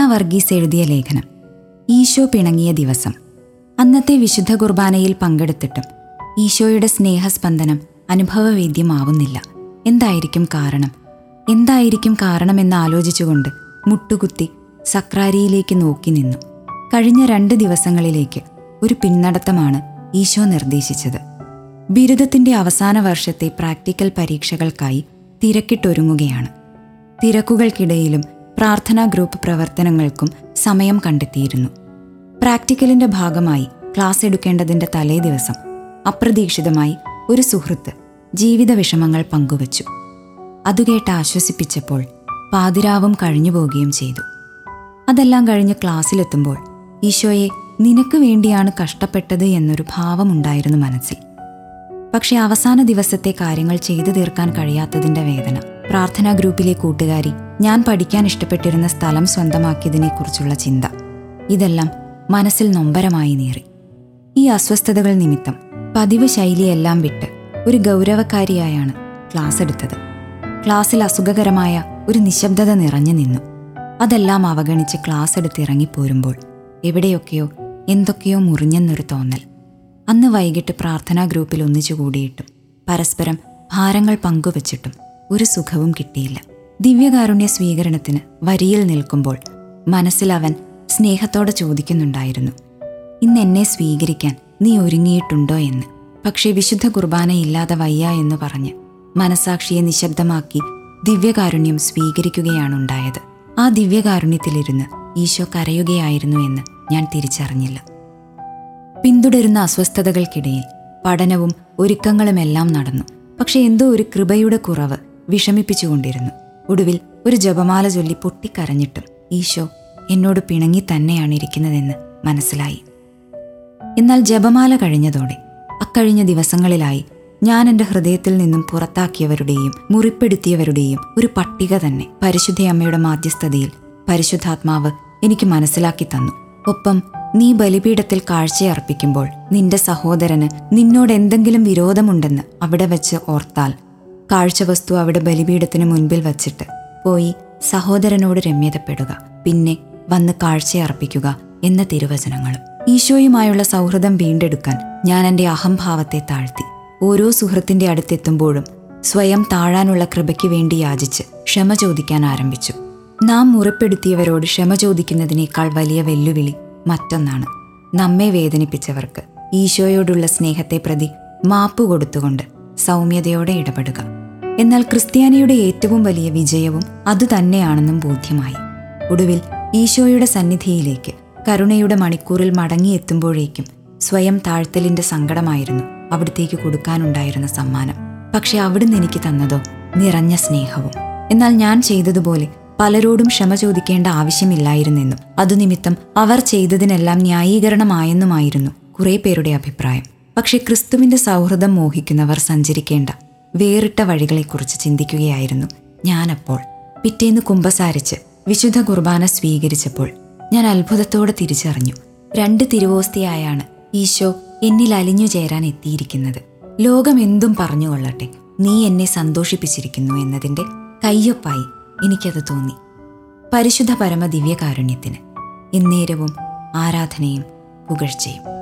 വർഗീസ് എഴുതിയ ലേഖനം ഈശോ പിണങ്ങിയ ദിവസം അന്നത്തെ വിശുദ്ധ കുർബാനയിൽ പങ്കെടുത്തിട്ടും ഈശോയുടെ സ്നേഹസ്പന്ദനം അനുഭവവേദ്യമാവുന്നില്ല എന്തായിരിക്കും കാരണം എന്തായിരിക്കും കാരണമെന്ന് ആലോചിച്ചുകൊണ്ട് മുട്ടുകുത്തി സക്രാരിയിലേക്ക് നോക്കി നിന്നു കഴിഞ്ഞ രണ്ട് ദിവസങ്ങളിലേക്ക് ഒരു പിന്നടത്തമാണ് ഈശോ നിർദ്ദേശിച്ചത് ബിരുദത്തിന്റെ അവസാന വർഷത്തെ പ്രാക്ടിക്കൽ പരീക്ഷകൾക്കായി തിരക്കിട്ടൊരുങ്ങുകയാണ് തിരക്കുകൾക്കിടയിലും പ്രാർത്ഥനാ ഗ്രൂപ്പ് പ്രവർത്തനങ്ങൾക്കും സമയം കണ്ടെത്തിയിരുന്നു പ്രാക്ടിക്കലിന്റെ ഭാഗമായി ക്ലാസ് എടുക്കേണ്ടതിന്റെ തലേ ദിവസം അപ്രതീക്ഷിതമായി ഒരു സുഹൃത്ത് ജീവിത വിഷമങ്ങൾ പങ്കുവച്ചു അതുകേട്ട് ആശ്വസിപ്പിച്ചപ്പോൾ പാതിരാവും കഴിഞ്ഞു പോവുകയും ചെയ്തു അതെല്ലാം കഴിഞ്ഞ് ക്ലാസ്സിലെത്തുമ്പോൾ ഈശോയെ നിനക്ക് വേണ്ടിയാണ് കഷ്ടപ്പെട്ടത് എന്നൊരു ഭാവമുണ്ടായിരുന്നു മനസ്സിൽ പക്ഷെ അവസാന ദിവസത്തെ കാര്യങ്ങൾ ചെയ്തു തീർക്കാൻ കഴിയാത്തതിന്റെ വേദന പ്രാർത്ഥനാ ഗ്രൂപ്പിലെ കൂട്ടുകാരി ഞാൻ പഠിക്കാൻ ഇഷ്ടപ്പെട്ടിരുന്ന സ്ഥലം സ്വന്തമാക്കിയതിനെക്കുറിച്ചുള്ള ചിന്ത ഇതെല്ലാം മനസ്സിൽ നൊമ്പരമായി നീറി ഈ അസ്വസ്ഥതകൾ നിമിത്തം പതിവ് ശൈലിയെല്ലാം വിട്ട് ഒരു ഗൗരവക്കാരിയായാണ് ക്ലാസ് എടുത്തത് ക്ലാസ്സിൽ അസുഖകരമായ ഒരു നിശബ്ദത നിറഞ്ഞു നിന്നു അതെല്ലാം അവഗണിച്ച് ക്ലാസ് എടുത്ത് ഇറങ്ങിപ്പോരുമ്പോൾ എവിടെയൊക്കെയോ എന്തൊക്കെയോ മുറിഞ്ഞെന്നൊരു തോന്നൽ അന്ന് വൈകിട്ട് പ്രാർത്ഥനാ ഗ്രൂപ്പിൽ ഒന്നിച്ചു കൂടിയിട്ടും പരസ്പരം ഭാരങ്ങൾ പങ്കുവച്ചിട്ടും ഒരു സുഖവും കിട്ടിയില്ല ദിവ്യകാരുണ്യ സ്വീകരണത്തിന് വരിയിൽ നിൽക്കുമ്പോൾ മനസ്സിൽ അവൻ സ്നേഹത്തോടെ ചോദിക്കുന്നുണ്ടായിരുന്നു ഇന്ന് എന്നെ സ്വീകരിക്കാൻ നീ ഒരുങ്ങിയിട്ടുണ്ടോ എന്ന് പക്ഷേ വിശുദ്ധ കുർബാന ഇല്ലാതെ വയ്യ എന്ന് പറഞ്ഞ് മനസാക്ഷിയെ നിശബ്ദമാക്കി ദിവ്യകാരുണ്യം സ്വീകരിക്കുകയാണുണ്ടായത് ആ ദിവ്യകാരുണ്യത്തിലിരുന്ന് ഈശോ കരയുകയായിരുന്നു എന്ന് ഞാൻ തിരിച്ചറിഞ്ഞില്ല പിന്തുടരുന്ന അസ്വസ്ഥതകൾക്കിടയിൽ പഠനവും ഒരുക്കങ്ങളുമെല്ലാം നടന്നു പക്ഷെ എന്തോ ഒരു കൃപയുടെ കുറവ് വിഷമിപ്പിച്ചുകൊണ്ടിരുന്നു ഒടുവിൽ ഒരു ജപമാല ചൊല്ലി പൊട്ടിക്കരഞ്ഞിട്ടും ഈശോ എന്നോട് പിണങ്ങി തന്നെയാണ് ഇരിക്കുന്നതെന്ന് മനസ്സിലായി എന്നാൽ ജപമാല കഴിഞ്ഞതോടെ അക്കഴിഞ്ഞ ദിവസങ്ങളിലായി ഞാൻ എൻ്റെ ഹൃദയത്തിൽ നിന്നും പുറത്താക്കിയവരുടെയും മുറിപ്പെടുത്തിയവരുടെയും ഒരു പട്ടിക തന്നെ പരിശുദ്ധ അമ്മയുടെ മാധ്യസ്ഥതയിൽ പരിശുദ്ധാത്മാവ് എനിക്ക് മനസ്സിലാക്കി തന്നു ഒപ്പം നീ ബലിപീഠത്തിൽ കാഴ്ചയർപ്പിക്കുമ്പോൾ നിന്റെ സഹോദരന് നിന്നോട് എന്തെങ്കിലും വിരോധമുണ്ടെന്ന് അവിടെ വെച്ച് ഓർത്താൽ കാഴ്ചവസ്തു അവിടെ ബലിപീഠത്തിന് മുൻപിൽ വച്ചിട്ട് പോയി സഹോദരനോട് രമ്യതപ്പെടുക പിന്നെ വന്ന് കാഴ്ചയർപ്പിക്കുക എന്ന തിരുവചനങ്ങളും ഈശോയുമായുള്ള സൗഹൃദം വീണ്ടെടുക്കാൻ ഞാൻ എൻ്റെ അഹംഭാവത്തെ താഴ്ത്തി ഓരോ സുഹൃത്തിന്റെ അടുത്തെത്തുമ്പോഴും സ്വയം താഴാനുള്ള കൃപയ്ക്ക് വേണ്ടി യാചിച്ച് ക്ഷമ ചോദിക്കാൻ ആരംഭിച്ചു നാം മുറിപ്പെടുത്തിയവരോട് ക്ഷമ ചോദിക്കുന്നതിനേക്കാൾ വലിയ വെല്ലുവിളി മറ്റൊന്നാണ് നമ്മെ വേദനിപ്പിച്ചവർക്ക് ഈശോയോടുള്ള സ്നേഹത്തെ പ്രതി മാപ്പ് കൊടുത്തുകൊണ്ട് സൗമ്യതയോടെ ഇടപെടുക എന്നാൽ ക്രിസ്ത്യാനിയുടെ ഏറ്റവും വലിയ വിജയവും അതുതന്നെയാണെന്നും ബോധ്യമായി ഒടുവിൽ ഈശോയുടെ സന്നിധിയിലേക്ക് കരുണയുടെ മണിക്കൂറിൽ മടങ്ങിയെത്തുമ്പോഴേക്കും സ്വയം താഴ്ത്തലിന്റെ സങ്കടമായിരുന്നു അവിടത്തേക്ക് കൊടുക്കാനുണ്ടായിരുന്ന സമ്മാനം പക്ഷെ അവിടുന്ന് എനിക്ക് തന്നതോ നിറഞ്ഞ സ്നേഹവും എന്നാൽ ഞാൻ ചെയ്തതുപോലെ പലരോടും ക്ഷമ ചോദിക്കേണ്ട ആവശ്യമില്ലായിരുന്നെന്നും അതുനിമിത്തം അവർ ചെയ്തതിനെല്ലാം ന്യായീകരണമായെന്നുമായിരുന്നു കുറെ പേരുടെ അഭിപ്രായം പക്ഷെ ക്രിസ്തുവിന്റെ സൗഹൃദം മോഹിക്കുന്നവർ സഞ്ചരിക്കേണ്ട വേറിട്ട വഴികളെക്കുറിച്ച് ചിന്തിക്കുകയായിരുന്നു ഞാനപ്പോൾ പിറ്റേന്ന് കുമ്പസാരിച്ച് വിശുദ്ധ കുർബാന സ്വീകരിച്ചപ്പോൾ ഞാൻ അത്ഭുതത്തോടെ തിരിച്ചറിഞ്ഞു രണ്ട് തിരുവോസ്തിയായാണ് ഈശോ എന്നിൽ അലിഞ്ഞു ചേരാൻ എത്തിയിരിക്കുന്നത് ലോകം എന്തും പറഞ്ഞുകൊള്ളട്ടെ നീ എന്നെ സന്തോഷിപ്പിച്ചിരിക്കുന്നു എന്നതിൻ്റെ കയ്യൊപ്പായി എനിക്കത് തോന്നി പരിശുദ്ധ പരമ ദിവ്യകാരുണ്യത്തിന് എന്നേരവും ആരാധനയും പുകഴ്ചയും